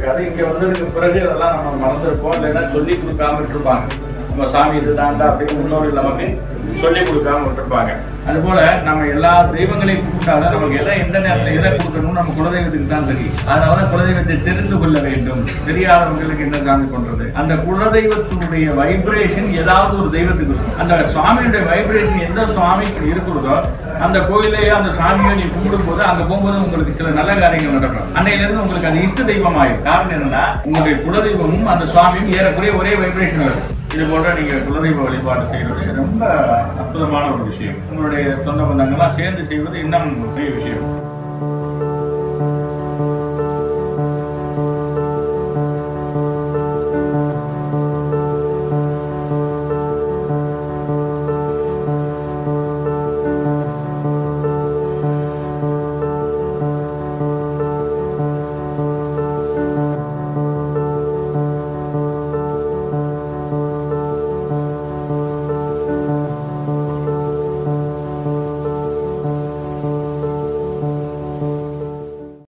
இருக்காது இங்க வந்ததுக்கு பிறகு அதெல்லாம் நம்ம மறந்துருப்போம் இல்லைன்னா சொல்லி கொடுக்காம விட்டுருப்பாங்க நம்ம சாமி இது தாண்டா அப்படின்னு முன்னோர்கள் நமக்கு சொல்லி கொடுக்காம விட்டுருப்பாங்க அதுபோல நம்ம எல்லா தெய்வங்களையும் கூப்பிட்டாலும் நமக்கு எதை எந்த நேரத்தில் எதை கொடுக்கணும்னு நம்ம குலதெய்வத்துக்கு தான் தெரியும் அதனால குலதெய்வத்தை தெரிந்து கொள்ள வேண்டும் தெரியாதவங்களுக்கு என்ன சாமி பண்றது அந்த குலதெய்வத்தினுடைய வைப்ரேஷன் ஏதாவது ஒரு தெய்வத்துக்கு இருக்கும் அந்த சுவாமியுடைய வைப்ரேஷன் எந்த சுவாமிக்கு இருக்கிறதோ அந்த கோயிலையோ அந்த சாமியோ நீ கும்பிடும் போது அங்க போகும்போது உங்களுக்கு சில நல்ல காரியங்கள் நடக்கும் அன்னையில இருந்து உங்களுக்கு அது இஷ்ட தெய்வம் ஆயிடும் காரணம் என்னன்னா உங்களுடைய குலதெய்வமும் அந்த சுவாமியும் ஏறக்குறைய ஒரே வைப்ரேஷன் இருக்கும் இது போன்ற நீங்க குலதெய்வ வழிபாடு செய்யறது ரொம்ப அற்புதமான ஒரு விஷயம் உங்களுடைய சொந்த பந்தங்கள்லாம் சேர்ந்து செய்வது இன்னும் பெரிய விஷயம்